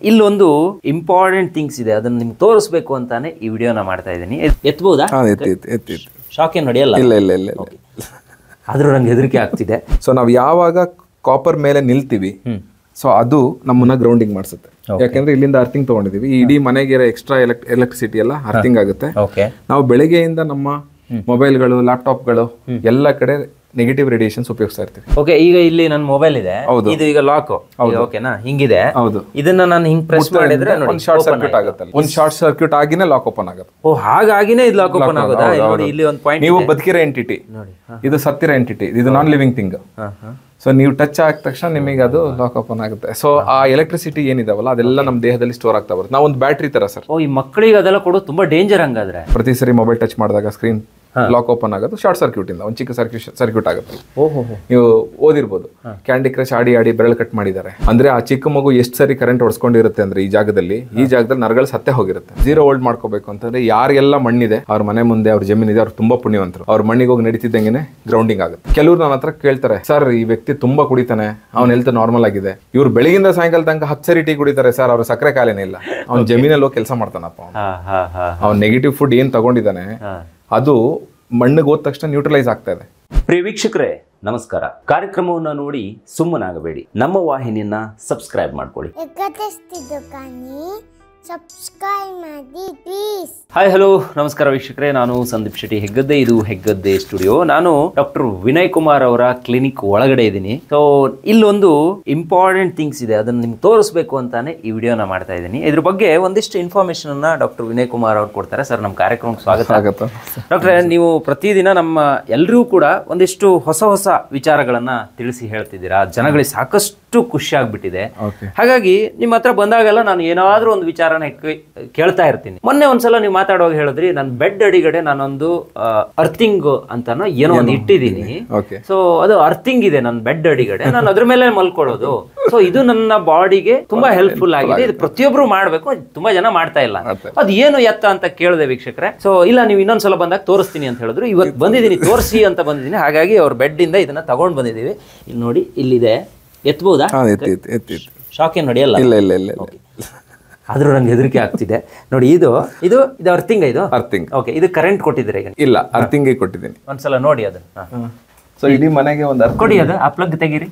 ಇಲ್ಲೊಂದು important things ಇದೆ ಅದನ್ನ ನಿಮ್ಗೆ ತೋರಿಸ್ಬೇಕು ಅಂತಾನೆ ಈ ವಿಡಿಯೋನ ಮಾಡ್ತಾ ಇದ್ದೀನಿ ಎತ್ಬೋದಾ ಹಾ ಎತ್ತಿ ಎತ್ತಿ ಎತ್ತಿ ಎತ್ತಿ ಶಾಕ್ ಏನು ನಡೆಯಲ್ಲ ಇಲ್ಲ ಇಲ್ಲ ಇಲ್ಲ ಇಲ್ಲ ಆದ್ರೂ ನಂಗೆ ಹೆದರಿಕೆ ಆಗ್ತಿದೆ ಸೊ ನಾವು ಯಾವಾಗ ಕಾಪರ್ ಮೇಲೆ ನಿಲ್ತೀವಿ ಸೊ ಅದು ನಮ್ಮನ್ನ ಗ್ರೌಂಡಿಂಗ್ ಮಾಡಿಸುತ್ತೆ ಯಾಕೆಂದ್ರೆ ಇಲ್ಲಿಂದ ಅರ್ಥಿಂಗ್ ತಗೊಂಡಿದೀವಿ ಈ ಇಡೀ ಮನೆಗೆ ಎಕ್ಸ್ಟ್ರಾ ಎಲೆಕ್ಟ್ ಎಲೆಕ್ಟ್ರಿಸಿಟಿ ಎಲ್ಲ ಅರ್ಥಿಂಗ್ ಆಗುತ್ತೆ ಓಕೆ ನಾವು ಬೆಳಗ್ಗೆಯಿಂದ ನಮ್ಮ ಮೊಬೈಲ್ಗಳು ಲ್ಯಾಪ್ಟಾಪ್ಗಳು ಎಲ್ಲ ಕಡೆ ನೆಗೆಟಿವ್ ರೇಡಿಯೇಷನ್ಸ್ ಉಪಯೋಗಿಸ್ತಾ ಇರ್ತೀವಿ ಓಕೆ ಈಗ ಇಲ್ಲಿ ನನ್ನ ಮೊಬೈಲ್ ಇದೆ ಹೌದು. ಇದು ಈಗ ಲಾಕ್ ಓಕೆನಾ ಹಿಂಗಿದೆ ಹೌದು ಇದನ್ನ ನಾನು ಹಿಂಗ್ ಪ್ರೆಸ್ ಮಾಡಿದ್ರೆ ನೋಡಿ ಒಂದು ಶಾರ್ಟ್ ಸರ್ಕ್ಯೂಟ್ ಆಗುತ್ತೆ ಒಂದು ಶಾರ್ಟ್ ಸರ್ಕ್ಯೂಟ್ ಆಗಿನೇ ಲಾಕ್ ಓಪನ್ ಆಗುತ್ತೆ ಓ ಹಾಗಾಗಿನೇ ಇದು ಲಾಕ್ ಓಪನ್ ಆಗೋದಾ ಇಲ್ಲಿ ನೋಡಿ ಇಲ್ಲಿ ಒಂದು ಪಾಯಿಂಟ್ ನೀವು ಬದುಕಿರೋ ಎಂಟಿಟಿ ನೋಡಿ ಇದು ಸತ್ತಿರೋ ಎಂಟಿಟಿ ಇದು ನಾನ್ ಲಿವಿಂಗ್ ಥಿಂಗ್ ಹಾ ಹಾ ಸೊ ನೀವು ಟಚ್ ಆದ ತಕ್ಷಣ ನಿಮಗೆ ಅದು ಲಾಕ್ ಓಪನ್ ಆಗುತ್ತೆ ಸೊ ಆ ಎಲೆಕ್ಟ್ರಿಸಿಟಿ ಏನಿದಾವಲ್ಲ ಅದೆಲ್ಲ ನಮ್ಮ ದೇಹದಲ್ಲಿ ಸ್ಟೋರ್ ಆಗ್ತಾ ಬರುತ್ತೆ ನಾವು ಒಂದು ಬ್ಯಾಟ್ರಿ ತರ ಸರ್ ಓ ಈ ಮಕ್ಕಳಿಗೆ ಅದೆಲ್ಲ ಕೊಡೋದು ತುಂಬಾ ಡೇಂಜರ್ ಹಂಗಾದ್ರೆ ಪ್ರತಿ ಸರಿ ಮೊಬೈಲ್ ಟಚ್ ಮಾಡಿದಾಗ ಸ್ಕ್ರೀನ್ ಲಾಕ್ ಓಪನ್ ಆಗೋದು ಶಾರ್ಟ್ ಸರ್ಕ್ಯೂಟ್ ಇಂದ ಒಂದು ಚಿಕ್ಕ ಸರ್ಕ್ಯೂಟ್ ಸರ್ಕ್ಯೂಟ್ ಆಗುತ್ತೆ ಓಹೋ ನೀವು ಓದಿರ್ಬೋದು ಕ್ಯಾಂಡಿ ಕ್ರಶ್ ಆಡಿ ಆಡಿ ಬೆರಳು ಕಟ್ ಮಾಡಿದ್ದಾರೆ ಅಂದ್ರೆ ಆ ಚಿಕ್ಕ ಮಗು ಎಷ್ಟು ಸರಿ ಕರೆಂಟ್ ಹೊಡ್ಸ್ಕೊಂಡಿರುತ್ತೆ ಅಂದ್ರೆ ಈ ಜಾಗದಲ್ಲಿ ಈ ಜಾಗದಲ್ಲಿ ನರಗಳು ಸತ್ತೆ ಹೋಗಿರುತ್ತೆ ಜೀರೋ ಓಲ್ಡ್ ಮಾಡ್ಕೋಬೇಕು ಅಂತಂದ್ರೆ ಯಾರಿಗೆಲ್ಲ ಮಣ್ಣಿದೆ ಅವ್ರ ಮನೆ ಮುಂದೆ ಅವ್ರ ಜಮೀನಿದೆ ಅವ್ರು ತುಂಬಾ ಪುಣ್ಯವಂತರು ಅವ್ರ ಮಣ್ಣಿಗೆ ಹೋಗಿ ನಡೀತಿದ್ದಂಗೆ ಗ್ರೌಂಡಿಂಗ್ ಆಗುತ್ತೆ ಕೆಲವ್ರು ನನ್ನ ಹತ್ರ ಕೇಳ್ತಾರೆ ಸರ್ ಈ ವ್ಯಕ್ತಿ ತುಂಬಾ ಕುಡಿತಾನೆ ಅವ್ನ ಹೆಲ್ತ್ ನಾರ್ಮಲ್ ಆಗಿದೆ ಇವ್ರು ಬೆಳಗಿಂದ ಸಾಯಂಕಾಲ ತನಕ ಹತ್ತು ಸರಿ ಟೀ ಕುಡಿತಾರೆ ಸರ್ ಅವ್ರ ಸಕ್ಕರೆ ಕಾಲೇನೇ ಇಲ್ಲ ಅವ್ನ ಜಮೀನಲ್ಲಿ ಹೋಗಿ ಕೆಲಸ ಮಾಡ್ತಾನಪ್ಪ ಅವ್ನು ಹಾ ಹಾ ಹಾ ಅವ್ನ ನೆಗೆಟಿವ್ ಫುಡ್ ಏನ್ ತಗೊಂಡಿದ್ದಾನೆ ಹಾ ಅದು ಮಣ್ಣಿಗೆ ಹೋದ ತಕ್ಷಣ ನ್ಯೂಟ್ರಲೈಸ್ ಆಗ್ತಾ ಇದೆ ಪ್ರಿಯ ವೀಕ್ಷಕರೇ ನಮಸ್ಕಾರ ಕಾರ್ಯಕ್ರಮವನ್ನು ನೋಡಿ ಸುಮ್ಮನಾಗಬೇಡಿ ನಮ್ಮ ವಾಹಿನಿಯನ್ನ ಸಬ್ಸ್ಕ್ರೈಬ್ ಮಾಡ್ಕೊಳ್ಳಿ ಎಕತೆಸ್ತಿದ್ದು ಕಾನಿ ಸಬ್ಸ್ಕ್ರೈಬ್ ಮಾಡಿ ಪ್ಲೀಸ್ ಹಾಯ್ ಹಲೋ ನಮಸ್ಕಾರ ವೀಕ್ಷಕರೇ ನಾನು ಸಂದೀಪ್ ಶೆಟ್ಟಿ ಹೆಗ್ಗದ್ದೆ ಇದು ಹೆಗ್ಗದ್ದೆ ಸ್ಟುಡಿಯೋ ನಾನು ಡಾಕ್ಟರ್ ವಿನಯ್ ಕುಮಾರ್ ಅವರ ಕ್ಲಿನಿಕ್ ಒಳಗಡೆ ಇದ್ದೀನಿ ಸೊ ಇಲ್ಲೊಂದು ಇಂಪಾರ್ಟೆಂಟ್ ಥಿಂಗ್ಸ್ ಇದೆ ಅದನ್ನ ನಿಮ್ಗೆ ತೋರಿಸ್ಬೇಕು ಅಂತಾನೆ ಈ ವಿಡಿಯೋನ ಮಾಡ್ತಾ ಇದ್ದೀನಿ ಇದ್ರ ಬಗ್ಗೆ ಒಂದಿಷ್ಟು ಇನ್ಫಾರ್ಮೇಶನ್ ಅನ್ನ ಡಾಕ್ಟರ್ ವಿನಯ್ ಕುಮಾರ್ ಅವ್ರು ಕೊಡ್ತಾರೆ ಸರ್ ನಮ್ಮ ಕಾರ್ಯಕ್ರಮಕ್ಕೆ ಸ್ವಾಗತ ಆಗತ್ತಾ ಡಾಕ್ಟ್ರೆ ನೀವು ಪ್ರತಿದಿನ ನಮ್ಮ ಎಲ್ಲರಿಗೂ ಕೂಡ ಒಂದಿಷ್ಟು ಹೊಸ ಹೊಸ ವಿಚಾರಗಳನ್ನ ತಿಳಿಸಿ ಹೇಳ್ತಿದ್ದೀರಾ ಜನಗಳಿಗೆ ಸಾಕಷ್ಟು ಖುಷಿ ಆಗ್ಬಿಟ್ಟಿದೆ ಓಕೆ ಹಾಗಾಗಿ ನಿಮ್ಮ ಹತ್ರ ಬಂದಾಗೆಲ್ಲ ನಾನು ಏನಾದ್ರೂ ಒಂದು ವಿಚಾರನ ಕೇ- ಕೇಳ್ತಾ ಇರ್ತೀನಿ ಮೊನ್ನೆ ಒಂದ್ಸಲ ನೀವು ಮಾತಾಡುವಾಗ ಹೇಳಿದ್ರಿ ನನ್ನ ಬೆಡ್ ಅಡಿಗಡೆ ನಾನೊಂದು ಅರ್ಥಿಂಗ್ ಅಂತಾನೋ ಏನೋ ಒಂದು ಇಟ್ಟಿದ್ದೀನಿ ಓಕೆ ಸೊ ಅದು ಅರ್ಥಿಂಗ್ ಇದೆ ನನ್ನ ಬೆಡ್ ಅಡಿಗಡೆ ನಾನು ಅದ್ರ ಮೇಲೆ ಮಲ್ಕೊಳ್ಳೋದು ಸೊ ಇದು ನನ್ನ ಬಾಡಿಗೆ ತುಂಬಾ ಹೆಲ್ಪ್ಫುಲ್ ಆಗಿದೆ ಇದು ಪ್ರತಿಯೊಬ್ರು ಮಾಡ್ಬೇಕು ಅದ್ ತುಂಬಾ ಜನ ಮಾಡ್ತಾ ಇಲ್ಲ ಮಾಡ್ತಾರೆ. ಅದು ಏನು ಎತ್ತ ಅಂತ ಕೇಳಿದೆ ವೀಕ್ಷಕರೇ ಸೊ ಇಲ್ಲ ನೀವು ಇನ್ನೊಂದ್ಸಲ ಬಂದಾಗ ತೋರಿಸ್ತೀನಿ ಅಂತ ಹೇಳಿದ್ರು ಇವತ್ತು ಬಂದಿದ್ದೀನಿ ತೋರಿಸಿ ಅಂತ ಬಂದಿದ್ದೀನಿ ಹಾಗಾಗಿ ಅವ್ರ ಬೆಡ್ ಇಂದ ಇದನ್ನ ತಗೊಂಡ್ ಬಂದಿದ್ದೀವಿ ಇಲ್ಲಿ ನೋಡಿ ಇಲ್ಲಿದೆ ಎತ್ಬೋದಾ ಹಾ ಎತ್ತಿ ಎತ್ತಿ ಎತ್ತಿ ಎತ್ತಿ ಶಾಕ್ ಏನು ನಡೆಯಲ್ಲ ಇಲ್ಲ ಇಲ್ಲ ಇಲ್ಲ ಇಲ್ಲ ಆದ್ರೂ ನಂಗೆ ಹೆದರಿಕೆ ಆಗ್ತಿದೆ ನೋಡಿ ಇದು ಇದು ಇದು ಅರ್ಥಿಂಗ್ ಇದು ಅರ್ಥಿಂಗ್ ಓಕೆ ಇದು ಕರೆಂಟ್ ಕೊಟ್ಟಿದ್ದೀರಾ ಈಗ ಇಲ್ಲ ಅರ್ಥಿಂಗ್ಗೆ ಕೊಟ್ಟಿದ್ದೀನಿ ಒಂದ್ಸಲ ನೋಡಿ ಅದು ಹಾ. ಸೊ ಇಡೀ ಮನೆಗೆ ಒಂದು ಅರ್ಥ ಕೊಡಿ ಅದು ಆ ಪ್ಲಗ್ ತೆಗೀರಿ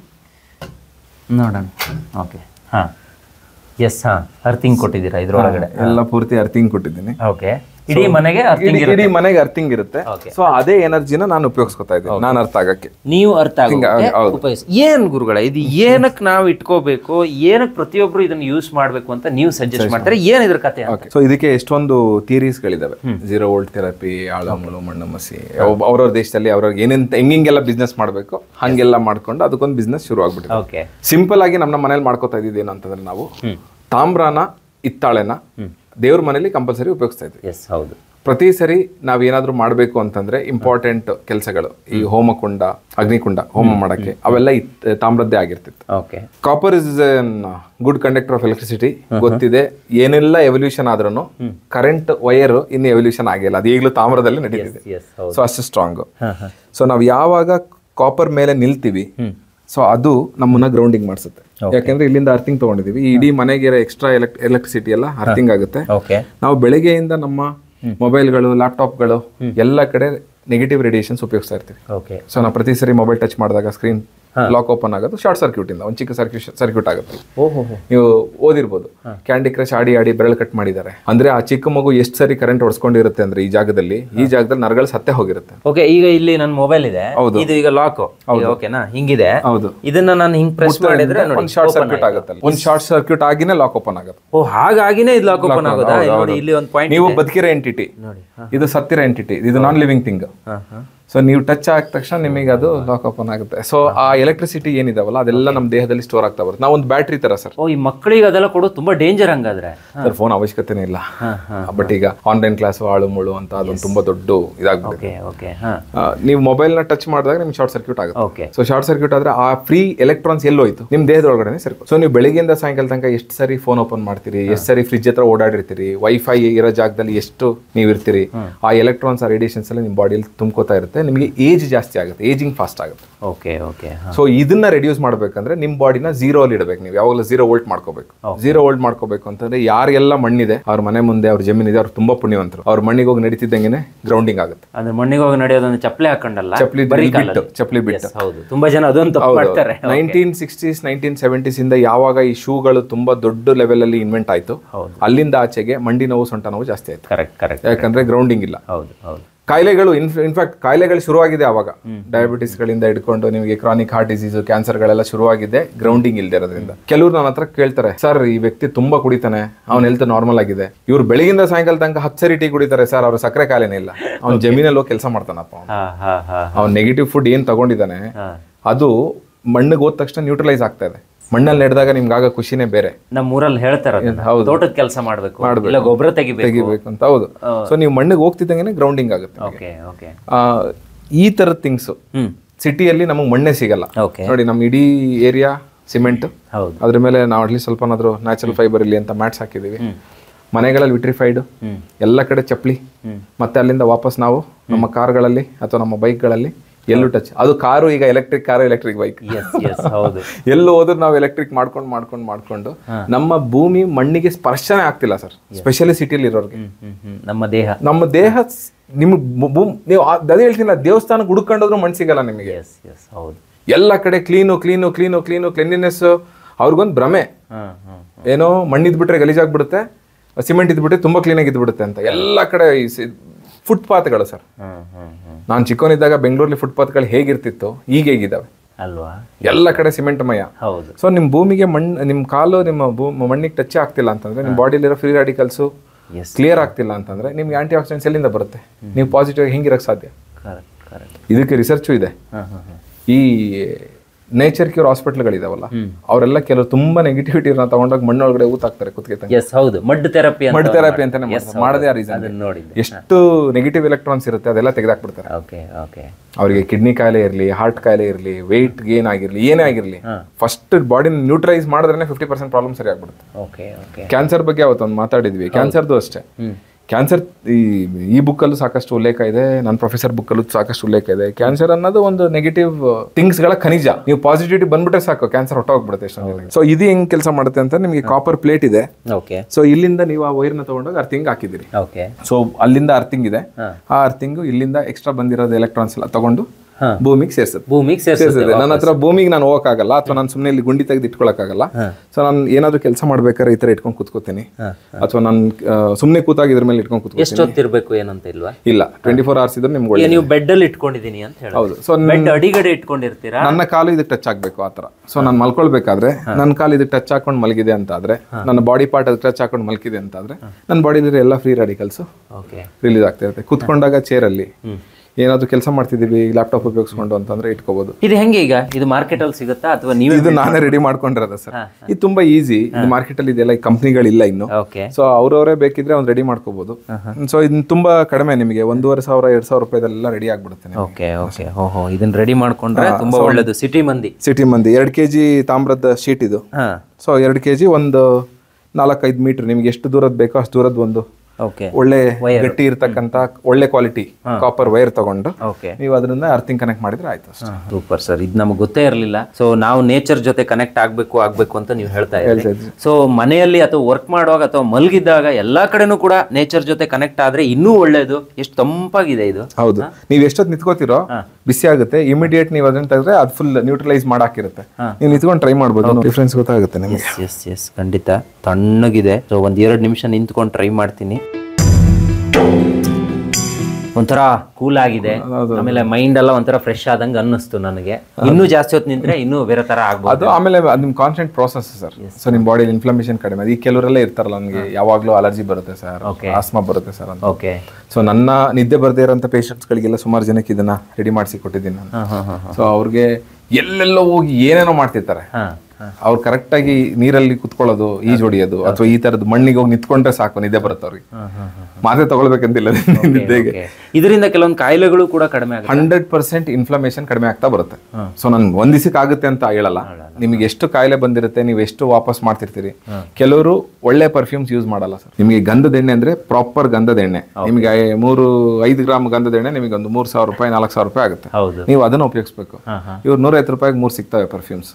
ನೋಡೋಣ ಓಕೆ ಹಾ ಎಸ್ ಹಾ ಅರ್ಥಿಂಗ್ ಕೊಟ್ಟಿದ್ದೀರಾ ಇದ್ರೊಳಗಡೆ ಎಲ್ಲ ಪೂರ್ತಿ ಅರ್ಥಿಂಗ್ ಕೊಟ್ಟಿದ್ದೀನಿ ಓಕೆ ಇಡೀ ಮನೆಗೆ ಅರ್ಥಿಂಗ್ ಇಡೀ- ಇಡೀ ಮನೆಗೆ ಅರ್ಥಿಂಗ್ ಇರುತ್ತೆ Okay. ಸೊ ಅದೇ ಎನರ್ಜಿನ ನಾನು ಉಪಯೋಗಿಸ್ಕೊತಾ ಇದ್ದೀನಿ ನಾನು ಅರ್ಥ ಆಗಕ್ಕೆ ನೀವು ಅರ್ಥ ಆಗುತ್ತೆ ಹಿಂಗ- ಹೌದು. ಉಪಯೋಗಿಸಿ ಏನ್ ಗುರುಗಳ ಇದು ಏನಕ್ಕೆ ನಾವು ಇಟ್ಕೋಬೇಕು ಏನಕ್ಕೆ ಪ್ರತಿಯೊಬ್ರು ಇದನ್ನ ಯೂಸ್ ಮಾಡ್ಬೇಕು ಅಂತ ನೀವು ಸಜೆಸ್ಟ್ ಮಾಡ್ತಾರೆ ಏನ್ ಇದ್ರ ಕತೆ ಅಂತ? ಓಕೆ ಸೊ ಇದಕ್ಕೆ ಎಷ್ಟೊಂದು ಥಿಯರೀಸ್ಗಳಿದಾವೆ ಜೀರೋ ವೋಲ್ಟ್ ಥೆರಪಿ ಆಳಮೂಲು ಮಣ್ಣು ಮಸಿ ಅವ್ರವ್ರ ದೇಶದಲ್ಲಿ ಅವ್ರವ್ರಿಗೆ ಏನೇನ್ ಹೆಂಗೆಲ್ಲ ಬಿಸ್ನೆಸ್ ಮಾಡಬೇಕು ಹಂಗೆಲ್ಲ ಮಾಡ್ಕೊಂಡು ಅದಕ್ಕೊಂದು ಬಿಸ್ನೆಸ್ ಶುರು ಆಗ್ಬಿಟ್ಟಿದೆ ಓಕೆ ಸಿಂಪಲ್ ಆಗಿ ನಮ್ಮ ಮನೇಲಿ ಮಾಡ್ಕೋತಾ ಇದ್ದಿದ್ದು ಏನಂತಂದ್ರೆ ನಾವು ತಾಮ್ರನ ಇತ್ತಾಳೆನ ದೇವ್ರ ಮನೇಲಿ ಕಂಪಲ್ಸರಿ ಉಪಯೋಗಿಸ್ತಾ ಇದ್ವಿ ಎಸ್ ಹೌದು ಪ್ರತಿ ಸರಿ ನಾವೇನಾದ್ರೂ ಮಾಡಬೇಕು ಅಂತಂದ್ರೆ ಇಂಪಾರ್ಟೆಂಟ್ ಕೆಲಸಗಳು ಈ ಹೋಮಕುಂಡ ಅಗ್ನಿಕುಂಡ ಹೋಮ ಮಾಡಕ್ಕೆ ಅವೆಲ್ಲ ಇತ್- ತಾಮ್ರದ್ದೇ ಆಗಿರ್ತಿತ್ತು okay copper is good conductor of electricity ಗೊತ್ತಿದೆ ಏನೆಲ್ಲ ಎವಲ್ಯೂಷನ್ ಆದ್ರೂ ಕರೆಂಟ್ ವೈರ್ ಇನ್ನು ಎವಲ್ಯೂಷನ್ ಆಗಿಲ್ಲ ಅದು ಈಗಲೂ ತಾಮ್ರದಲ್ಲಿ ನಡೀತಿದೆ ಎಸ್ ಹೌದು ಸೊ ಅಷ್ಟು ಸ್ಟ್ರಾಂಗ್ ಸೊ ನಾವು ಯಾವಾಗ ಕಾಪರ್ ಮೇಲೆ ನಿಲ್ತೀವಿ ಸೊ ಅದು ನಮ್ಮನ್ನ ಗ್ರೌಂಡಿಂಗ್ ಮಾಡಿಸುತ್ತೆ ಯಾಕೆಂದ್ರೆ ಇಲ್ಲಿಂದ ಅರ್ಥಿಂಗ್ ತಗೊಂಡಿದೀವಿ ಈ ಇಡೀ ಮನೆಗೆ ಎಕ್ಸ್ಟ್ರಾ ಎಲೆಕ್ಟ್ರಿಸಿಟಿ ಎಲ್ಲ ಅರ್ಥಿಂಗ್ ಆಗುತ್ತೆ ಓಕೆ ನಾವು ಬೆಳಗ್ಗೆಯಿಂದ ನಮ್ಮ ಮೊಬೈಲ್ಗಳು ಲ್ಯಾಪ್ಟಾಪ್ಗಳು ಎಲ್ಲ ಕಡೆ ನೆಗೆಟಿವ್ ರೇಡಿಯೇಷನ್ಸ್ ಉಪಯೋಗಿಸ್ತಾ ಇರ್ತೀವಿ ಓಕೆ ಸೊ ನಾವು ಪ್ರತಿ ಸರಿ ಮೊಬೈಲ್ ಟಚ್ ಮಾಡಿದಾಗ ಸ್ಕ್ರೀನ್ ಲಾಕ್ ಓಪನ್ ಆಗೋದು ಶಾರ್ಟ್ ಸರ್ಕ್ಯೂಟ್ ಇಂದ ಒಂದು ಚಿಕ್ಕ ಸರ್ಕ್ಯೂಟ್ ಸರ್ಕ್ಯೂಟ್ ಆಗುತ್ತೆ ಓಹೋ ನೀವು ಓದಿರ್ಬೋದು ಕ್ಯಾಂಡಿ ಕ್ರಶ್ ಆಡಿ ಆಡಿ ಬೆರಳು ಕಟ್ ಮಾಡಿದ್ದಾರೆ ಅಂದ್ರೆ ಆ ಚಿಕ್ಕ ಮಗು ಎಷ್ಟು ಸರಿ ಕರೆಂಟ್ ಹೊಡ್ಸ್ಕೊಂಡಿರುತ್ತೆ ಅಂದ್ರೆ ಈ ಜಾಗದಲ್ಲಿ ಈ ಜಾಗದಲ್ಲಿ ನರಗಳು ಸತ್ತೆ ಹೋಗಿರುತ್ತೆ ಓಕೆ ಈಗ ಇಲ್ಲಿ ನನ್ನ ಮೊಬೈಲ್ ಇದೆ ಹೌದು. ಇದು ಈಗ ಲಾಕ್ ಓಕೆನಾ ಹಿಂಗಿದೆ ಹೌದು ಇದನ್ನ ನಾನು ಹಿಂಗ್ ಪ್ರೆಸ್ ಮಾಡಿದ್ರೆ ನೋಡಿ ಒಂದು ಶಾರ್ಟ್ ಸರ್ಕ್ಯೂಟ್ ಆಗುತ್ತೆ ಒಂದು ಶಾರ್ಟ್ ಸರ್ಕ್ಯೂಟ್ ಆಗಿನೇ ಲಾಕ್ ಓಪನ್ ಆಗುತ್ತೆ ಓ ಹಾಗಾಗಿನೇ ಇದು ಲಾಕ್ ಓಪನ್ ಆಗೋದಾ ಇಲ್ಲಿ ನೋಡಿ ಇಲ್ಲಿ ಒಂದು ಪಾಯಿಂಟ್ ನೀವು ಬದುಕಿರೋ ಎಂಟಿಟಿ ನೋಡಿ ಇದು ಸತ್ತಿರೋ ಎಂಟಿಟಿ ಇದು ನಾನ್ ಲಿವಿಂಗ್ ಥಿಂಗ್ ಹಾ ಹಾ ಸೊ ನೀವು ಟಚ್ ಆದ ತಕ್ಷಣ ನಿಮಗೆ ಅದು ಲಾಕ್ ಓಪನ್ ಆಗುತ್ತೆ ಸೊ ಆ ಎಲೆಕ್ಟ್ರಿಸಿಟಿ ಏನಿದಾವಲ್ಲ ಅದೆಲ್ಲ ನಮ್ಮ ದೇಹದಲ್ಲಿ ಸ್ಟೋರ್ ಆಗ್ತಾ ಬರುತ್ತೆ ನಾವು ಒಂದು ಬ್ಯಾಟ್ರಿ ತರ ಸರ್ ಓ ಈ ಮಕ್ಕಳಿಗೆ ಅದೆಲ್ಲ ಕೊಡೋದು ತುಂಬಾ ಡೇಂಜರ್ ಹಂಗಾದ್ರೆ ಸರ್ ಫೋನ್ ಅವಶ್ಯಕತೆನೇ ಇಲ್ಲ ಹಾ ಹಾ ಬಟ್ ಈಗ ಆನ್ಲೈನ್ ಕ್ಲಾಸ್ ಆಳು ಮುಳು ಅಂತ ಅದೊಂದು ತುಂಬಾ ದೊಡ್ಡ ಇದಾಗ್ಬಿಟ್ಟಿದೆ ಓಕೆ ಓಕೆ ಹಾ ಆ, ನೀವು ಮೊಬೈಲ್ ನ ಟಚ್ ಮಾಡಿದಾಗ ನಿಮ್ಗೆ ಶಾರ್ಟ್ ಸರ್ಕ್ಯೂಟ್ ಆಗುತ್ತೆ ಓಕೆ ಸೊ ಶಾರ್ಟ್ ಸರ್ಕ್ಯೂಟ್ ಆದ್ರೆ ಆ ಫ್ರೀ ಎಲೆಕ್ಟ್ರಾನ್ಸ್ ಎಲ್ಲೋಯ್ತು ನಿಮ್ ದೇಹದೊಳಗಡೆ ಸೇರ್ಕೊ ಸೊ ನೀವು ಬೆಳಿಗ್ಗೆಯಿಂದ ಸಾಯಂಕಾಲ ತನಕ ಎಷ್ಟು ಸರಿ ಫೋನ್ ಓಪನ್ ಮಾಡ್ತೀರಿ ಎಷ್ಟು ಸರಿ ಫ್ರಿಜ್ ಹತ್ರ ಓಡಾಡಿರ್ತೀರಿ ವೈಫೈ ಇರೋ ಜಾಗದಲ್ಲಿ ಎಷ್ಟು ನೀವು ಇರ್ತೀರಿ ಆ ಎಲೆಕ್ಟ್ರಾನ್ಸ್ ಆ ರೇಡಿಯೇಷನ್ಸ್ ಎಲ್ಲ ನಿಮ್ಮ ಬಾಡಿಯಲ್ಲಿ ತುಂಬ್ಕೋತಾ ಇರುತ್ತೆ ಏನಾಗುತ್ತೆ ನಿಮಗೆ ಏಜ್ ಜಾಸ್ತಿ ಆಗುತ್ತೆ ಏಜಿಂಗ್ ಫಾಸ್ಟ್ ಆಗುತ್ತೆ ಓಕೆ ಓಕೆ ಸೊ ಇದನ್ನ ರೆಡ್ಯೂಸ್ ಮಾಡ್ಬೇಕಂದ್ರೆ ನಿಮ್ಮ ಬಾಡಿನ ಝೀರೋ ಅಲ್ಲಿ ಇಡಬೇಕು ನೀವು ಯಾವಾಗಲೂ ಝೀರೋ ವೋಲ್ಟ್ ಮಾಡ್ಕೋಬೇಕು ಝೀರೋ ವೋಲ್ಟ್ ಮಾಡ್ಕೋಬೇಕು ಅಂತಂದ್ರೆ ಯಾರಿಗೆಲ್ಲ ಮಣ್ಣಿದೆ ಅವ್ರ ಮನೆ ಮುಂದೆ ಅವ್ರ ಜಮೀನಿದೆ ಅವ್ರು ತುಂಬಾ ಪುಣ್ಯವಂತರು ಅವ್ರ ಮಣ್ಣಿಗೆ ಹೋಗಿ ನಡೀತಿದ್ದಂಗೆ ಗ್ರೌಂಡಿಂಗ್ ಆಗುತ್ತೆ ಅಂದ್ರೆ ಮಣ್ಣಿಗೆ ಹೋಗಿ ನಡೆಯೋದೊಂದು ಚಪ್ಪಲಿ ಹಾಕೊಂಡಲ್ಲ ಚಪ್ಪಲಿ ಬರೀ ಬಿಟ್ಟು ಕಾಲಲ್ಲಿ. ಚಪ್ಪಲಿ ಬಿಟ್ಟು Yes, ಹೌದು ತುಂಬಾ ಜನ ಅದೊಂದು ತಪ್ಪು ಮಾಡ್ತಾರೆ ನೈನ್ಟೀನ್ ಸಿಕ್ಸ್ಟೀಸ್ ನೈನ್ಟೀನ್ ಸೆವೆಂಟೀಸ್ ಇಂದ ಯಾವಾಗ ಈ ಶೂಗಳು ತುಂಬಾ ದೊಡ್ಡ ಲೆವೆಲ್ ಅಲ್ಲಿ ಇನ್ವೆಂಟ್ ಆಯ್ತು ಹೌದು. ಅಲ್ಲಿಂದ ಆಚೆಗೆ ಮಂಡಿ ನೋವು ಸೊಂಟ ನೋವು ಜಾಸ್ತಿ ಆಯ್ತು ಕರೆಕ್ಟ್ ಕರೆಕ್ಟ್ ಯಾಕಂದ್ರೆ ಗ್ರೌಂಡಿಂಗ್ ಇಲ್ಲ ಹೌದು ಹೌದು ಕಾಯಿಲೆಗಳು ಇನ್ಫ್ಯಾಕ್ಟ್ ಕಾಯಿಲೆಗಳು ಶುರುವಾಗಿದೆ ಅವಾಗ ಡಯಾಬಿಟಿಸ್ ಗಳಿಂದ ಹಿಡ್ಕೊಂಡು ನಿಮಗೆ ಕ್ರಾನಿಕ್ ಹಾರ್ಟ್ ಡಿಸೀಸ್ ಕ್ಯಾನ್ಸರ್ ಗಳೆಲ್ಲ ಶುರುವಾಗಿದೆ ಗ್ರೌಂಡಿಂಗ್ ಇಲ್ದೇ ಇರೋದ್ರಿಂದ ಕೆಲವರು ನನ್ನ ಹತ್ರ ಕೇಳ್ತಾರೆ ಸರ್ ಈ ವ್ಯಕ್ತಿ ತುಂಬಾ ಕುಡಿತಾನೆ ಅವ್ನ ಹೆಲ್ತ್ ನಾರ್ಮಲ್ ಆಗಿದೆ ಇವ್ರು ಬೆಳಗಿಂದ ಸಾಯಂಕಾಲ ತನಕ ಹತ್ತು ಸರಿ ಟೀ ಕುಡಿತಾರೆ ಸರ್ ಅವ್ರ ಸಕ್ಕರೆ ಕಾಯಿಲೆನೇ ಇಲ್ಲ ಅವ್ನ ಜಮೀನಲ್ಲಿ ಹೋಗಿ ಕೆಲಸ ಮಾಡ್ತಾನಪ್ಪ ಅವ್ನು ಹಾ ಹಾ ಹಾ ಅವ್ನ ನೆಗೆಟಿವ್ ಫುಡ್ ಏನ್ ತಗೊಂಡಿದ್ದಾನೆ ಹಾ ಅದು ಮಣ್ಣಿಗೆ ಹೋದ ತಕ್ಷಣ ನ್ಯೂಟ್ರಲೈಸ್ ಆಗ್ತಾ ಇದೆ ಮಣ್ಣಲ್ಲಿ ನಡೆದಾಗ ನಿಮ್ಗೆ ಆಗ ಖುಷಿನೇ ಬೇರೆ ನಮ್ಮ ಊರಲ್ಲಿ ಹೇಳ್ತಾರ ಹೌದು. ತೋಟದ ಕೆಲಸ ಮಾಡ್ಬೇಕು ಇಲ್ಲ ಗೊಬ್ಬರ ತೆಗಿಬೇಕು ತೆಗಿಬೇಕು ಅಂತ ಹೌದು ಸೊ ನೀವು ಮಣ್ಣಿಗೆ ಹೋಗ್ತಿದ್ದಂಗೆ ಗ್ರೌಂಡಿಂಗ್ ಆಗುತ್ತೆ ಓಕೆ ಓಕೆ ಆ, ಈ ಥರದ ಥಿಂಗ್ಸು ಹ್ಮ್ ಸಿಟಿಯಲ್ಲಿ ನಮಗೆ ಮಣ್ಣೆ ಸಿಗಲ್ಲ ಓಕೆ ನೋಡಿ ನಮ್ಮ ಇಡೀ ಏರಿಯಾ ಸಿಮೆಂಟ್ ಹೌದು ಅದ್ರ ಮೇಲೆ ನಾವು ಅಟ್ಲೀಸ್ಟ್ ಸ್ವಲ್ಪನಾದ್ರೂ ನ್ಯಾಚುರಲ್ ಫೈಬರ್ ಇಲ್ಲಿ ಅಂತ ಮ್ಯಾಟ್ಸ್ ಹಾಕಿದೀವಿ ಮನೆಗಳಲ್ಲಿ ವಿಟ್ರಿಫೈಡ್ ಎಲ್ಲ ಕಡೆ ಚಪ್ಪಲಿ ಮತ್ತೆ ಅಲ್ಲಿಂದ ವಾಪಸ್ ನಾವು ನಮ್ಮ ಕಾರ್ಗಳಲ್ಲಿ ಅಥವಾ ನಮ್ಮ ಬೈಕ್ಗಳಲ್ಲಿ ಎಲ್ಲೂ ಟಚ್ ಅದು ಕಾರು ಈಗ electric car electric bike yes yes ಹೌದು ಎಲ್ಲೂ ಹೋದ್ರು ನಾವು ಎಲೆಕ್ಟ್ರಿಕ್ ಮಾಡ್ಕೊಂಡು ಮಾಡ್ಕೊಂಡು ಮಾಡ್ಕೊಂಡು ನಮ್ಮ ಭೂಮಿ ಮಣ್ಣಿಗೆ ಸ್ಪರ್ಶನೇ ಆಗ್ತಿಲ್ಲ ಸರ್ ಸ್ಪೆಷಲಿ ಸಿಟಿಲಿ ಇರೋರಿಗೆ ಹ್ಮ್ ಹ್ಮ್ ಹ್ಮ್ ನಮ್ಮ ದೇಹ ನಮ್ಮ ದೇಹ ಸ್- ನಿಮ್ಗೆ ಭೂ- ಭೂ- ನೀವು ಆ- ಅದೇ ಹೇಳ್ತೀನಿ ದೇವಸ್ಥಾನಕ್ಕೆ ಹುಡುಕೊಂಡೋದ್ರು ಮಣ್ಣು ಸಿಗಲ್ಲ ನಿಮಗೆ ಎಸ್ ಎಸ್ ಹೌದು ಎಲ್ಲ ಕಡೆ clean clean clean clean cleanliness ಅವ್ರಿಗೊಂದು ಭ್ರಮೆ ಹ್ಮ್ ಹ್ಮ್ ಏನೋ ಮಣ್ಣಿದ್ಬಿಟ್ರೆ ಗಲೀಜಾಗ್ಬಿಡುತ್ತೆ ಸಿಮೆಂಟ್ ಇದ್ಬಿಟ್ರೆ ತುಂಬ ಕ್ಲೀನಾಗಿ ಇದ್ಬಿಡುತ್ತೆ ಅಂತ ಎಲ್ಲ ಕಡೆ ಈ ಫುಟ್ಪಾತ್ಗಳು ಸರ್ ಹ್ಮ್ ಹ್ಮ್ ಹ್ಮ್ ನಾನು ಚಿಕ್ಕವನಿದ್ದಾಗ ಬೆಂಗಳೂರಲ್ಲಿ ಫುಟ್ಪಾತ್ಗಳು ಹೇಗಿರ್ತಿತ್ತು ಈಗ ಹೇಗಿದ್ದಾವೆ ಅಲ್ವಾ ಎಲ್ಲ ಕಡೆ ಸಿಮೆಂಟ್ಮಯ ಹೌದು ಸೊ ನಿಮ್ಮ ಭೂಮಿಗೆ ಮಣ್ಣು ನಿಮ್ಮ ಕಾಲು ನಿಮ್ಮ ಭೂ ಮಣ್ಣಿಗೆ ಟಚ್ ಆಗ್ತಿಲ್ಲ ಅಂತಂದ್ರೆ ನಿಮ್ಮ ಬಾಡಿಲಿರೋ ಫ್ರೀ ರಾಡಿಕಲ್ಸು ಎಸ್ ಕ್ಲಿಯರ್ ಆಗ್ತಿಲ್ಲ ಅಂತಂದ್ರೆ ನಿಮ್ಗೆ ಆಂಟಿ ಆಕ್ಸಿಡೆಂಟ್ಸ್ ಎಲ್ಲಿಂದ ಬರುತ್ತೆ ನೀವು ಪಾಸಿಟಿವ್ ಆಗಿ ಹೆಂಗಿರಕ್ಕೆ ಸಾಧ್ಯ ಕರೆಕ್ಟ್ ಕರೆಕ್ಟ್ ಇದಕ್ಕೆ ರಿಸರ್ಚು ಇದೆ ಹ್ಮ್ ಹ್ಮ್ ಹ್ಮ್ ಈ ನೇಚರ್ ಕ್ಯೂರ್ ಹಾಸ್ಪಿಟ್ಲ್ಗಳಿದಾವಲ್ಲ ಅವರೆಲ್ಲ ಕೆಲವು ತುಂಬಾ ನೆಗೆಟಿವಿಟಿನ ತಗೊಂಡೋಗಿ ಮಣ್ಣೊಳಗಡೆ ಊತಾಕ್ತಾರೆ ಕುತ್ತಿಗೆ ಎಸ್ ಹೌದು ಮಡ್ ಥೆರಪಿ ಅಂತ ಮಡ್ ಥೆರಪಿ ಅಂತಾನೆ ಮಾಡ್ತಾರೆ. ಮಾಡದೇ ಆ ರೀಸನ್ ಅದನ್ನ ನೋಡಿದ್ದೆ ಎಷ್ಟು ನೆಗೆಟಿವ್ ಎಲೆಕ್ಟ್ರಾನ್ಸ್ ಇರುತ್ತೆ ಅದೆಲ್ಲ ತೆಗೆದಾಕ್ಬಿಡ್ತಾರೆ ಓಕೆ ಓಕೆ ಅವರಿಗೆ ಕಿಡ್ನಿ ಕಾಯಿಲೆ ಇರಲಿ ಹಾರ್ಟ್ ಕಾಯಿಲೆ ಇರಲಿ ವೆಯ್ಟ್ ಗೇನ್ ಆಗಿರಲಿ ಏನೇ ಆಗಿರಲಿ ಫಸ್ಟ್ ಬಾಡಿ ನ್ಯೂಟ್ರಲೈಸ್ ಮಾಡಿದ್ರೆ ಫಿಫ್ಟಿ ಪರ್ಸೆಂಟ್ ಪ್ರಾಬ್ಲಮ್ ಸರಿ ಆಗ್ಬಿಡುತ್ತೆ ಓಕೆ ಓಕೆ ಕ್ಯಾನ್ಸರ್ ಬಗ್ಗೆ ಅವತ್ತೊಂದು ಮಾತಾಡಿದ್ವಿ ಕ್ಯಾನ್ಸರ್ದು ಅಷ್ಟೇ ಕ್ಯಾನ್ಸರ್ ಈ ಈ ಬುಕ್ಕಲ್ಲೂ ಸಾಕಷ್ಟು ಉಲ್ಲೇಖ ಇದೆ ನನ್ನ ಪ್ರೊಫೆಸರ್ ಬುಕ್ಕಲ್ಲೂ ಸಾಕಷ್ಟು ಉಲ್ಲೇಖ ಇದೆ ಕ್ಯಾನ್ಸರ್ ಅನ್ನೋದು ಒಂದು ನೆಗೆಟಿವ್ ಥಿಂಗ್ಸ್ಗಳ ಖನಿಜ ನೀವು ಪಾಸಿಟಿವಿಟಿ ಬಂದ್ಬಿಟ್ರೆ ಸಾಕು ಕ್ಯಾನ್ಸರ್ ಹೊಟ್ಟೋಗ್ಬಿಡುತ್ತೆ ಎಷ್ಟೊಂದು ಸೊ ಇದು ಹೆಂಗ್ ಕೆಲಸ ಮಾಡುತ್ತೆ ಅಂತ ನಿಮಗೆ ಕಾಪರ್ ಪ್ಲೇಟ್ ಇದೆ ಓಕೆ ಸೊ ಇಲ್ಲಿಂದ ನೀವು ಆ ವೈರ್ನ ತಗೊಂಡೋಗಿ ಅರ್ಥಿಂಗ್ ಹಾಕಿದಿರಿ ಓಕೆ ಸೊ ಅಲ್ಲಿಂದ ಅರ್ಥಿಂಗ್ ಇದೆ ಆ ಅರ್ಥಿಂಗ್ ಇಲ್ಲಿಂದ ಎಕ್ಸ್ಟ್ರಾ ಬಂದಿರೋದು ಎಲೆಕ್ಟ್ರಾನ್ಸ್ ಎಲ್ಲ ತಗೊಂಡು ಹಾ. ಭೂಮಿಗೆ ಸೇರಿಸುತ್ತೆ ಭೂಮಿಗೆ ಸೇರಿಸುತ್ತೆ ಸೇರಿಸುತ್ತೆ ನನ್ನ ಹತ್ರ ಭೂಮಿಗೆ ನಾನು ಹೋಗಕ್ಕಾಗಲ್ಲ ಅಥವಾ ನಾನು ಸುಮ್ಮನೆ ಇಲ್ಲಿ ಗುಂಡಿ ತೆಗೆದು ಇಟ್ಕೊಳಕ್ಕಾಗಲ್ಲ ಸೊ ನಾನು ಏನಾದ್ರು ಕೆಲಸ ಮಾಡ್ಬೇಕಾದ್ರೆ ಈ ತರ ಇಟ್ಕೊಂಡು ಕೂತ್ಕೋತೀನಿ ಅಥವಾ ನಾನು ಸುಮ್ಮನೆ ಕೂತಾಗ ಇದ್ರ ಮೇಲೆ ಇಟ್ಕೊಂಡು ಕೂತ್ಕೋ ಎಷ್ಟು ಹೊತ್ತಿರ್ಬೇಕು ಏನಂತ ಇಲ್ವಾ ಇಲ್ಲ ಟ್ವೆಂಟಿ ಫೋರ್ ಅವರ್ಸ್ ಇದ್ರೆ ನಿಮ್ಗೆ ಈಗ ಒಳ್ಳೆ ನೀವು ಬೆಡ್ ಅಲ್ಲಿ ಇಟ್ಕೊಂಡಿದೀನಿ ಅಂತ ಹೇಳಿ ಹೌದು ಸೊ ಬೆಡ್ ಅಡಿಗಡೆ ಇಟ್ಕೊಂಡಿರ್ತೀರಾ ನನ್ನ ಕಾಲು ಇದಕ್ಕೆ ಟಚ್ ಆಗಬೇಕು ಆ ಥರ ಸೊ ನಾನು ಮಲ್ಕೊಳ್ಬೇಕಾದ್ರೆ ನನ್ನ ಕಾಲು ಇದಕ್ಕೆ ಟಚ್ ಹಾಕೊಂಡು ಮಲಗಿದೆ ಅಂತ ಆದ್ರೆ ನನ್ನ ಬಾಡಿ ಪಾರ್ಟ್ ಅದಕ್ಕೆ ಟಚ್ ಹಾಕೊಂಡು ಮಲ್ಕಿದೆ ಅಂತ ಆದ್ರೆ ನನ್ನ ಬಾಡಿಲಿರೋ ಎಲ್ಲ ಫ್ರೀ ರಾಡಿಕಲ್ಸ್ ಓಕೆ ರಿಲೀಸ್ ಆಗ್ತಾ ಇರುತ್ತೆ ಕೂತ್ಕೊಂಡಾಗ ಚೇರಲ್ಲಿ ಏನಾದ್ರು ಕೆಲಸ ಮಾಡ್ತಿದ್ದೀವಿ ಲ್ಯಾಪ್ಟಾಪ್ ಉಪಯೋಗಿಸ್ಕೊಂಡು ಅಂತಂದ್ರೆ ಇಟ್ಕೋಬಹುದು ಇದು ಹೆಂಗೆ ಈಗ ಇದು ಮಾರ್ಕೆಟ್ ಅಲ್ಲಿ ಸಿಗುತ್ತಾ ಅಥವಾ ನೀವೇ ಇದು ನಾನೇ ರೆಡಿ ಮಾಡ್ಕೊಂಡಿರೋದು ಸರ್ ಇದು ತುಂಬಾ ಈಸಿ ಇದು ಮಾರ್ಕೆಟ್ ಅಲ್ಲಿ ಇದೆಲ್ಲ ಕಂಪ್ನಿಗಳಿಲ್ಲ ಇನ್ನು ಓಕೆ ಸೊ ಅವ್ರವರೇ ಬೇಕಿದ್ರೆ ಅವ್ನು ರೆಡಿ ಮಾಡ್ಕೋಬಹುದು ಸೊ ಇದನ್ನ ತುಂಬಾ ಕಡಿಮೆ ನಿಮಗೆ ಒಂದೂವರೆ ಸಾವಿರ ಎರಡ್ ಸಾವಿರ ರೂಪಾಯಿದೆಲ್ಲ ರೆಡಿ ಆಗ್ಬಿಡುತ್ತೆ ನಿಮ್ಗೆ. ಓಕೆ ಓಕೆ ಓಹೋ ಇದನ್ನ ರೆಡಿ ಮಾಡ್ಕೊಂಡ್ರೆ ತುಂಬಾ ಒಳ್ಳೇದು ಸಿಟಿ ಮಂದಿ ಸಿಟಿ ಮಂದಿ ಎರಡು ಕೆ ಜಿ ತಾಮ್ರದ ಶೀಟ್ ಇದು ಹಾ ಸೊ ಎರಡು ಕೆ ಜಿ ಒಂದು ನಾಲ್ಕೈದು ಮೀಟರ್ ನಿಮ್ಗೆ ಎಷ್ಟು ದೂರದ ಬೇಕೋ ಅಷ್ಟು ದೂರದ ಒಂದು ಓಕೆ ಒಳ್ಳೆ ಗಟ್ಟಿ ಇರ್ತಕ್ಕಂಥ ಒಳ್ಳೆ ಕ್ವಾಲಿಟಿ ಕಾಪರ್ ವೈರ್ ತಗೊಂಡು ಓಕೆ ನೀವು ಅದರಿಂದ ಅರ್ಥಿಂಗ್ ಕನೆಕ್ಟ್ ಮಾಡಿದ್ರೆ ಆಯ್ತು ಅಷ್ಟೇ ಸೂಪರ್ ಸರ್ ಇದು ನಮಗೆ ಗೊತ್ತೇ ಇರಲಿಲ್ಲ ಸೊ ನಾವು ನೇಚರ್ ಜೊತೆ ಕನೆಕ್ಟ್ ಆಗ್ಬೇಕು ಆಗ್ಬೇಕು ಅಂತ ನೀವು ಹೇಳ್ತಾ ಇದ್ದೀರಿ ಸೊ ಮನೆಯಲ್ಲಿ ಅಥವಾ ವರ್ಕ್ ಮಾಡುವಾಗ ಅಥವಾ ಮಲಗಿದ್ದಾಗ ಎಲ್ಲಾ ಕಡೆನೂ ಕೂಡ ನೇಚರ್ ಜೊತೆ ಕನೆಕ್ಟ್ ಆದ್ರೆ ಇನ್ನೂ ಒಳ್ಳೇದು ಎಷ್ಟು ತಂಪಾಗಿದೆ ಇದು ಹೌದು ನೀವು ಎಷ್ಟೊತ್ತು ನಿಂತ್ಕೋತಿರೋ ಬಿಸಿ ಆಗುತ್ತೆ ಇಮಿಡಿಯೇಟ್ ನೀವು ಅದನ್ನ ತೆಗೆದ್ರೆ ಅದು ಫುಲ್ ನ್ಯೂಟ್ರಲೈಸ್ ಮಾಡಾಕಿರುತ್ತೆ ನೀವು ನಿಂತ್ಕೊಂಡು ಟ್ರೈ ಮಾಡ್ಬೋದು ಡಿಫ್ರೆನ್ಸ್ ಗೊತ್ತಾಗುತ್ತೆ ನಿಮಗೆ ಎಸ್ ಎಸ್ ಎಸ್ ಖಂಡಿತ ತಣ್ಣಗಿದೆ ಸೊ ಒಂದ್ ಎರಡು ನಿಮಿಷ ನಿಂತ್ಕೊಂಡು ಟ್ರೈ ಮಾಡ್ತೀನಿ ಒಂಥರ ಕೂಲ್ ಆಗಿದೆ ಆಮೇಲೆ ಮೈಂಡ್ ಎಲ್ಲ ಒಂಥರ ಫ್ರೆಶ್ ಆದಂಗೆ ಅನ್ನಿಸ್ತು ನನಗೆ ಇನ್ನೂ ಜಾಸ್ತಿ ಹೊತ್ತು ನಿಂತ್ರೆ ಇನ್ನೂ ಬೇರೆ ತರ ಆಗ್ಬೋದು ಅದು ಆಮೇಲೆ ಅದು ನಿಮ್ ಕಾನ್ಸ್ಟೆಂಟ್ ಪ್ರೋಸೆಸ್ ಸರ್ ಸೊ ನಿಮ್ ಬಾಡಿ ಇನ್ಫ್ಲಮೇಷನ್ ಕಡಿಮೆ ಅದು ಈ ಕೆಲವರೆಲ್ಲ ಇರ್ತಾರಲ್ಲ ನನಗೆ ಯಾವಾಗ್ಲೂ ಅಲರ್ಜಿ ಬರುತ್ತೆ ಸರ್ ಆಸ್ಮಾ ಬರುತ್ತೆ ಸರ್ ಅಂತ ಓಕೆ ಸೊ ನನ್ನ ನಿದ್ದೆ ಬರ್ದೇ ಇರೋಂಥ ಗಳಿಗೆಲ್ಲ ಸುಮಾರು ಜನಕ್ಕೆ ಇದನ್ನ ರೆಡಿ ಮಾಡಿಸಿ ಕೊಟ್ಟಿದ್ದೀನಿ ನಾನು ಹಾ ಹಾ ಹಾ ಸೊ ಅವ್ರಿಗೆ ಎಲ್ಲೆಲ್ಲೋ ಹೋಗಿ ಏನೇನೋ ಮಾಡ್ತಿರ್ತಾರೆ ಹಾ ಅವ್ರು ಕರೆಕ್ಟ್ ಆಗಿ ನೀರಲ್ಲಿ ಕುತ್ಕೊಳ್ಳೋದು ಈಜು ಹೊಡಿಯೋದು ಅಥವಾ ಈ ತರದ್ ಮಣ್ಣಿಗೆ ಹೋಗಿ ನಿಂತ್ಕೊಂಡ್ರೆ ಸಾಕು ನಿದ್ದೆ ಬರುತ್ತೆ ಅವ್ರಿಗೆ ಮಾತೆ ತಗೊಳ್ಬೇಕಂತಿಲ್ಲ ನಿದ್ದೆಗೆ Okay. ಇದರಿಂದ ಕೆಲವೊಂದು ಕಾಯಿಲೆಗಳು ಕೂಡ ಕಡಿಮೆ ಆಗುತ್ತೆ ಹಂಡ್ರೆಡ್ ಪರ್ಸೆಂಟ್ ಇನ್ಫ್ಲಮೇಷನ್ ಕಡಿಮೆ ಆಗ್ತಾ ಬರುತ್ತೆ ಸೊ ನನ್ ಒಂದ್ ದಿವಸಕ್ಕೆ ಆಗುತ್ತೆ ಅಂತ ಹೇಳಲ್ಲ ನಿಮಗೆ ಎಷ್ಟು ಕಾಯಿಲೆ ಬಂದಿರುತ್ತೆ ನೀವು ಎಷ್ಟು ವಾಪಸ್ ಮಾಡ್ತಿರ್ತೀರಿ ಕೆಲವರು ಒಳ್ಳೆ ಪರ್ಫ್ಯೂಮ್ಸ್ ಯೂಸ್ ಮಾಡಲ್ಲ ಸರ್ ನಿಮಗೆ ಗಂಧದ ಎಣ್ಣೆ ಅಂದ್ರೆ ಪ್ರಾಪರ್ ಗಂಧದ ಎಣ್ಣೆ ನಿಮಗೆ ಮೂರು ಐದು ಗ್ರಾಮ್ ಗಂಧದ ಎಣ್ಣೆ ನಿಮಗೆ ಒಂದು ಮೂರ್ ಸಾವಿರ ರೂಪಾಯಿ ನಾಲ್ಕು ಸಾವಿರ ರೂಪಾಯಿ ಆಗುತ್ತೆ ಹೌದು ನೀವು ಅದನ್ನ ಉಪಯೋಗಿಸ್ಬೇಕು ಇವ್ರು ನೂರೈವತ್ತು ರೂಪಾಯಿಗೆ ಮೂರ್ ಸಿಗ್ತವೆ perfumes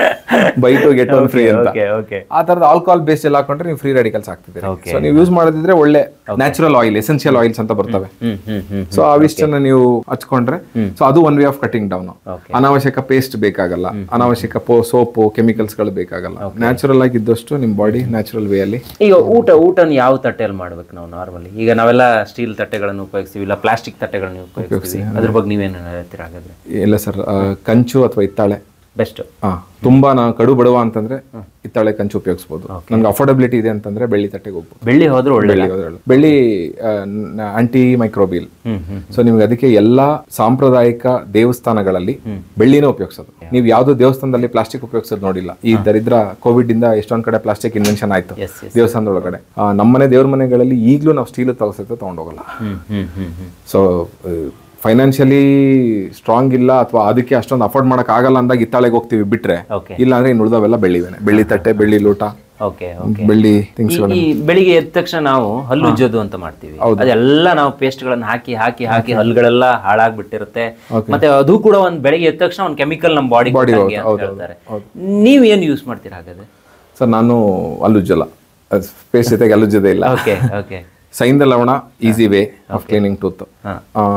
buy two get one free ಅಂತ ಓಕೆ ಓಕೆ ಆ ತರದ ಆಲ್ಕೋಹಾಲ್ ಬೇಸ್ ಎಲ್ಲ ಹಾಕೊಂಡ್ರೆ ನೀವು ಫ್ರೀ ರೆಡಿಕಲ್ಸ್ ಆಗ್ತಿದ್ದೀರಿ ಸೊ ನೀವು ಯೂಸ್ ಮಾಡೋದಿದ್ರೆ ಒಳ್ಳೆ ನ್ಯಾಚುರಲ್ ಆಯಿಲ್ ಎಸೆನ್ಷಿಯಲ್ ಆಯಿಲ್ಸ್ ಅಂತ ಬರ್ತವೆ ಹ್ಮ್ ಹ್ಮ್ ಹ್ಮ್ ಸೊ ಅವಿಷ್ಟನ್ನ ನೀವು ಹಚ್ಕೊಂಡ್ರೆ ಸೊ ಅದು one way of cutting down Okay. ಅನಾವಶ್ಯಕ ಪೇಸ್ಟ್ ಬೇಕಾಗಲ್ಲ ಅನಾವಶ್ಯಕ ಪೋ ಸೋಪು ಕೆಮಿಕಲ್ಸ್ ಗಳು ಬೇಕಾಗಲ್ಲ ನ್ಯಾಚುರಲ್ ಆಗಿ ಇದ್ದಷ್ಟು ನಿಮ್ ಬಾಡಿ ನ್ಯಾಚುರಲ್ ವೇ ಅಲ್ಲಿ ಈಗ ಊಟ ಊಟನ ಯಾವ ತಟ್ಟೆಯಲ್ಲಿ ಮಾಡ್ಬೇಕು ನಾವು ನಾರ್ಮಲಿ ಈಗ ನಾವೆಲ್ಲ ಸ್ಟೀಲ್ ತಟ್ಟೆಗಳನ್ನು ಉಪಯೋಗಿಸ್ತೀವಿ ಇಲ್ಲ ಪ್ಲಾಸ್ಟಿಕ್ ತಟ್ಟೆಗಳನ್ನು ಉಪಯೋಗಿಸ್ತೀವಿ ಅದ್ರ ಬಗ್ಗೆ ನೀವೇನು ಹೇಳ್ತೀರಾ ಹಾಗಾದ್ರೆ ಇಲ್ಲ ಸರ್ ಕಂಚು ಅಥವಾ ಇತ್ತಾಳೆ ಬೆಸ್ಟ್ ಹಾ ತುಂಬಾ ನಾ ಕಡು ಬಡವ ಅಂತಂದ್ರೆ ಇತ್ತಾಳೆ ಕಂಚು ಉಪಯೋಗಿಸ್ಬೋದು ನಮ್ಗೆ ಅಫೋರ್ಡಬಿಲಿಟಿ ಇದೆ ಅಂತಂದ್ರೆ ಬೆಳ್ಳಿ ತಟ್ಟೆಗೆ ಹೋಗ್ಬೋದು ಬೆಳ್ಳಿ ಹೋದ್ರೆ ಒಳ್ಳೆ ಬೆಳ್ಳಿ ಹೋದ್ರೆ ಒಳ್ಳೆ. ಬೆಳ್ಳಿ ಆಂಟಿ ಮೈಕ್ರೋಬಿಲ್ ಹ್ಮ್ ಹ್ಮ್ ಸೊ ನಿಮ್ಗೆ ಅದಕ್ಕೆ ಎಲ್ಲಾ ಸಾಂಪ್ರದಾಯಿಕ ದೇವಸ್ಥಾನಗಳಲ್ಲಿ ಬೆಳ್ಳಿನ ಉಪಯೋಗಿಸೋದು ನೀವು ಯಾವ್ದು ದೇವಸ್ಥಾನದಲ್ಲಿ ಪ್ಲಾಸ್ಟಿಕ್ ಉಪಯೋಗಿಸೋದು ನೋಡಿಲ್ಲ ಈ ದರಿದ್ರ ಕೋವಿಡ್ ಇಂದ ಎಷ್ಟೊಂದ್ ಕಡೆ ಪ್ಲಾಸ್ಟಿಕ್ ಇನ್ವೆನ್ಷನ್ ಆಯ್ತು ಎಸ್ ಎಸ್ ದೇವಸ್ಥಾನದೊಳಗಡೆ ಆ, ನಮ್ಮನೆ ದೇವ್ರ ಮನೆಗಳಲ್ಲಿ ಈಗಲೂ ನಾವು ಸ್ಟೀಲ್ ತಗೋಸತ್ತೆ ತಗೊಂಡೋಗಲ್ಲ ಹ್ಮ್ ಹ್ಮ್ ಹ್ಮ್ ಹ್ಮ್ ಸೊ ಫೈನಾನ್ಷಿಯಲಿ ಸ್ಟ್ರಾಂಗ್ ಇಲ್ಲ ಅಥವಾ ಅದಕ್ಕೆ ಅಷ್ಟೊಂದು ಅಫೋರ್ಡ್ ಮಾಡಕ್ ಆಗಲ್ಲ ಅಂದಾಗ ಇತ್ತಾಳೆಗೆ ಹೋಗ್ತೀವಿ ಬಿಟ್ರೆ ಓಕೆ ಇಲ್ಲ ಅಂದ್ರೆ ಇನ್ನು ಉಳಿದವೆಲ್ಲ ಬೆಳ್ಳಿವೇನೆ ಬೆಳ್ಳಿ ತಟ್ಟೆ ಬೆಳ್ಳಿ ಲೋಟ ಓಕೆ ಓಕೆ ಬೆಳ್ಳಿ ಥಿಂಗ್ಸ್ ಈ ಬೆಳಿಗ್ಗೆ ಎದ್ದ ತಕ್ಷಣ ನಾವು ಹಲ್ಲು ಉಜ್ಜೋದು ಅಂತ ಮಾಡ್ತೀವಿ ಅದೆಲ್ಲ ನಾವು ಪೇಸ್ಟ್ ಗಳನ್ನ ಹಾಕಿ ಹಾಕಿ ಹಾಕಿ ಹಲ್ಲುಗಳೆಲ್ಲ ಹಾಳಾಗ್ಬಿಟ್ಟಿರುತ್ತೆ ಮತ್ತೆ ಅದು ಕೂಡ ಒಂದ್ ಬೆಳಿಗ್ಗೆ ಎದ್ದ ತಕ್ಷಣ ಒಂದು ಕೆಮಿಕಲ್ ನಮ್ಮ ಬಾಡಿ ಅಂತ ಹೇಳ್ತಾರೆ ನೀವ್ ಏನ್ ಯೂಸ್ ಮಾಡ್ತೀರಾ ಹಾಗಾದ್ರೆ ಸರ್ ನಾನು ಅಲ್ಲುಜ್ಜಲ್ಲ ಪೇಸ್ಟ್ ಜೊತೆಗೆ ಅಲ್ಲುಜ್ಜದೇ ಇಲ್ಲ ಓಕೆ ಓಕೆ ಸೈಂದ ಲವಣ easy way of cleaning tooth ಹಾ.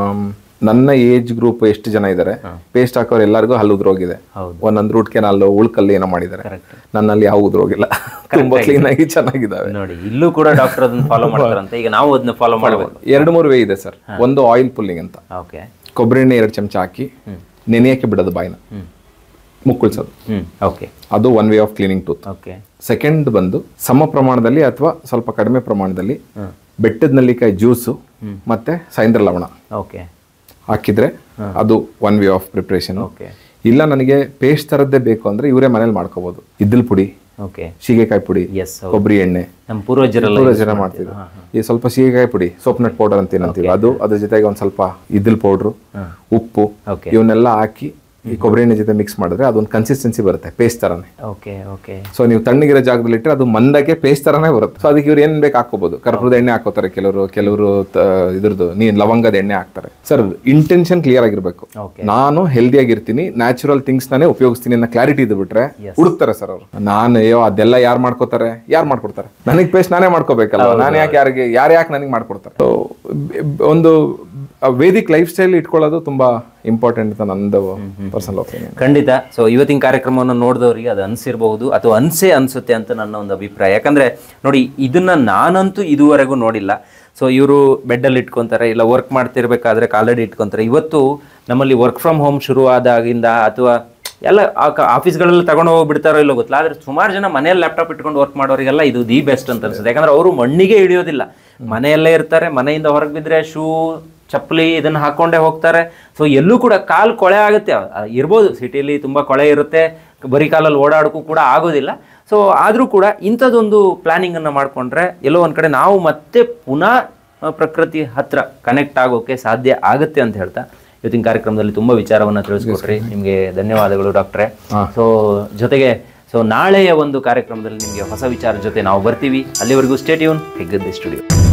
ನನ್ನ ಏಜ್ ಗ್ರೂಪ್ ಎಷ್ಟು ಜನ ಇದ್ದಾರೆ ಪೇಸ್ಟ್ ಹಾಕೋರು ಎಲ್ಲರಿಗೂ ಹಲ್ಲು ಉದ್ರೋಗಿದೆ ಹೌದು. ಒಂದೊಂದು ರೂಟ್ ಕೆನಾಲು ಉಳ್ಕಲ್ಲಿ ಏನೋ ಮಾಡಿದ್ದಾರೆ ನನ್ನಲ್ಲಿ ಯಾವ ಉದ್ರೋಗಿಲ್ಲ ತುಂಬಾ ಕ್ಲೀನ್ ಆಗಿ ಚೆನ್ನಾಗಿದ್ದಾವೆ ನೋಡಿ ಇಲ್ಲೂ ಕೂಡ ಡಾಕ್ಟರ್ ಅದನ್ನ ಫಾಲೋ ಮಾಡ್ತಾರಂತೆ ಈಗ ನಾವು ಅದನ್ನ ಫಾಲೋ ಮಾಡಬೇಕು ಎರಡು ಮೂರು ವೇ ಇದೆ ಸರ್ ಒಂದು ಆಯಿಲ್ ಪುಲ್ಲಿಂಗ್ ಅಂತ ಓಕೆ ಕೊಬ್ಬರಿ ಎಣ್ಣೆ ಎರಡು ಚಮಚ ಹಾಕಿ ನೆನೆಯಕ್ಕೆ ಬಿಡೋದು ಬಾಯಿನ ಮುಕ್ಕುಳ್ಸೋದು ಹ್ಮ್ ಓಕೆ ಅದು one way of cleaning tooth okay second ಬಂದು ಸಮ ಪ್ರಮಾಣದಲ್ಲಿ ಅಥವಾ ಸ್ವಲ್ಪ ಕಡಿಮೆ ಪ್ರಮಾಣದಲ್ಲಿ ಬೆಟ್ಟದ ನಲ್ಲಿಕಾಯಿ ಜ್ಯೂಸು ಮತ್ತೆ ಸೈಂದ್ರ ಲವಣ ಓಕೆ ಹಾಕಿದ್ರೆ ಅದು one way of preparation okay ಇಲ್ಲ ನನಗೆ ಪೇಸ್ಟ್ ತರದ್ದೇ ಬೇಕು ಅಂದ್ರೆ ಇವರೇ ಮನೇಲಿ ಮಾಡ್ಕೋಬಹುದು ಇದ್ದಲ್ ಪುಡಿ ಓಕೆ ಸೀಗೆಕಾಯಿ ಪುಡಿ ಎಸ್ ಕೊಬ್ಬರಿ ಎಣ್ಣೆ ನಮ್ಮ ಪೂರ್ವಜರೆಲ್ಲ ಪೂರ ಜನ ಮಾಡ್ತಿದ್ರು ಈ ಸ್ವಲ್ಪ ಸೀಗೆಕಾಯಿ ಪುಡಿ ಸೋಪ್ ನಟ್ ಪೌಡರ್ ಅಂತ ಏನಂತೀವಿ ಅದು ಅದ್ರ ಜೊತೆಗೆ ಒಂದ್ ಸ್ವಲ್ಪ ಇದ್ದಲ್ ಪೌಡ್ರು ಉಪ್ಪು Okay. ಇವನ್ನೆಲ್ಲ ಹಾಕಿ ಈ ಕೊಬ್ಬರಿ ಎಣ್ಣೆ ಜೊತೆ ಮಿಕ್ಸ್ ಮಾಡಿದ್ರೆ ಅದೊಂದು ಕನ್ಸಿಸ್ಟೆನ್ಸಿ ಬರುತ್ತೆ ಪೇಸ್ಟ್ ತರನೇ ಓಕೆ ಓಕೆ ಸೊ ನೀವು ತಣ್ಣಗಿರೋ ಜಾಗದಲ್ಲಿ ಇಟ್ಟರೆ ಅದು ಮಂದಕ್ಕೆ ಪೇಸ್ಟ್ ತರನೇ ಬರುತ್ತೆ ಸೊ ಅದಕ್ಕೆ ಇವ್ರು ಏನ್ ಬೇಕು ಹಾಕೋಬಹುದು ಕರ್ಪೂರದ ಎಣ್ಣೆ ಹಾಕೋತಾರೆ ಕೆಲವರು ಕೆಲವರು ಇದ್ರದ್ದು ನೀ ಲವಂಗದ ಎಣ್ಣೆ ಹಾಕ್ತಾರೆ ಸರ್ ಇಂಟೆನ್ಷನ್ ಕ್ಲಿಯರ್ ಆಗಿರ್ಬೇಕು Okay. ನಾನು ಹೆಲ್ದಿ ಆಗಿರ್ತೀನಿ ನ್ಯಾಚುರಲ್ ಥಿಂಗ್ಸ್ ನಾನೇ ಉಪಯೋಗಿಸ್ತೀನಿ ಅನ್ನೋ ಕ್ಲಾರಿಟಿ ಇದು ಬಿಟ್ರೆ ಹುಡುಕ್ತಾರೆ ಸರ್ ಅವರು ನಾನು ಅಯ್ಯೋ ಅದೆಲ್ಲ ಯಾರು ಮಾಡ್ಕೋತಾರೆ ಯಾರು ಮಾಡ್ಕೊಡ್ತಾರೆ ನನಗೆ ಪೇಸ್ಟ್ ನಾನೇ ಮಾಡ್ಕೋಬೇಕಲ್ಲ ನಾನು ಯಾಕೆ ಯಾರಿಗೆ ಯಾರು ಯಾಕೆ ನನಗೆ ಮಾಡ್ಕೊಡ್ತಾರೆ So, ಬ- ಬ- ಒಂದು ವೇದಿಕ್ ಲೈಫ್ ಸ್ಟೈಲ್ ಇಟ್ಕೊಳ್ಳೋದು ತುಂಬಾ ಇಂಪಾರ್ಟೆಂಟ್ ಅಂತ ನಂದು ಪರ್ಸನಲ್ ಒಪಿನಿಯನ್ ಖಂಡಿತ ಸೊ ಇವತ್ತಿನ ಕಾರ್ಯಕ್ರಮವನ್ನು ನೋಡಿದವರಿಗೆ ಅದು ಅನ್ಸಿರ್ಬಹುದು ಅಥವಾ ಅನ್ಸೇ ಅನ್ಸುತ್ತೆ ಅಂತ ನನ್ನ ಒಂದು ಅಭಿಪ್ರಾಯ ಯಾಕಂದ್ರೆ ನೋಡಿ ಇದನ್ನ ನಾನಂತೂ ಇದುವರೆಗೂ ನೋಡಿಲ್ಲ ಸೊ ಇವರು ಬೆಡ್ಡಲ್ಲಿ ಇಟ್ಕೊಂತಾರೆ ಇಲ್ಲ ವರ್ಕ್ ಮಾಡ್ತಿರ್ಬೇಕಾದ್ರೆ ಕಾಲಡಿ ಇಟ್ಕೊಂತಾರೆ ಇವತ್ತು ನಮ್ಮಲ್ಲಿ ವರ್ಕ್ ಫ್ರಮ್ ಹೋಮ್ ಶುರು ಆದಾಗಿಂದ ಅಥವಾ ಎಲ್ಲ ಆಫೀಸ್ಗಳೆಲ್ಲ ತಗೊಂಡು ಹೋಗ್ಬಿಡ್ತಾರೋ ಇಲ್ಲೋ ಗೊತ್ತಿಲ್ಲ ಆದ್ರೆ ಸುಮಾರು ಜನ ಮನೆಯಲ್ಲಿ ಲ್ಯಾಪ್ಟಾಪ್ ಇಟ್ಕೊಂಡು ವರ್ಕ್ ಮಾಡೋರಿಗೆಲ್ಲ ಇದು ದಿ ಬೆಸ್ಟ್ ಅಂತ ಅನ್ಸುತ್ತೆ ಯಾಕಂದ್ರೆ ಅವರು ಮಣ್ಣಿಗೆ ಹಿಡಿಯೋದಿಲ್ಲ ಮನೆಯಲ್ಲೇ ಇರ್ತಾರೆ ಮನೆಯಿಂದ ಹೊರಗೆ ಬಿದ್ದರೆ ಶೂ ಚಪ್ಪಲಿ ಇದನ್ನ ಹಾಕೊಂಡೇ ಹೋಗ್ತಾರೆ ಸೊ ಎಲ್ಲೂ ಕೂಡ ಕಾಲು ಕೊಳೆ ಆಗುತ್ತೆ ಆ, ಇರ್ಬೋದು ಸಿಟಿಲಿ ತುಂಬ ಕೊಳೆ ಇರುತ್ತೆ ಬರೀ ಕಾಲಲ್ಲಿ ಓಡಾಡೋಕ್ಕೂ ಕೂಡ ಆಗೋದಿಲ್ಲ ಸೊ ಆದರೂ ಕೂಡ ಇಂಥದ್ದೊಂದು ಪ್ಲಾನಿಂಗನ್ನು ಮಾಡಿಕೊಂಡ್ರೆ ಎಲ್ಲೋ ಒಂದು ಕಡೆ ನಾವು ಮತ್ತೆ ಪುನಃ ಆ, ಪ್ರಕೃತಿ ಹತ್ರ ಕನೆಕ್ಟ್ ಆಗೋಕ್ಕೆ ಸಾಧ್ಯ ಆಗುತ್ತೆ ಅಂತ ಹೇಳ್ತಾ ಇವತ್ತಿನ ಕಾರ್ಯಕ್ರಮದಲ್ಲಿ ತುಂಬ ವಿಚಾರವನ್ನು ತಿಳಿಸ್ಕೊಟ್ರಿ ನಿಮಗೆ ಧನ್ಯವಾದಗಳು ಡಾಕ್ಟ್ರೆ ಸೊ ಜೊತೆಗೆ ಸೊ ನಾಳೆಯ ಒಂದು ಕಾರ್ಯಕ್ರಮದಲ್ಲಿ ನಿಮಗೆ ಹೊಸ ವಿಚಾರ ಜೊತೆ ನಾವು ಬರ್ತೀವಿ ಅಲ್ಲಿವರೆಗೂ ಸ್ಟೇಟ್ಯೂನ್ ಹೆಗ್ಗದ್ದೆ ಸ್ಟುಡಿಯೋ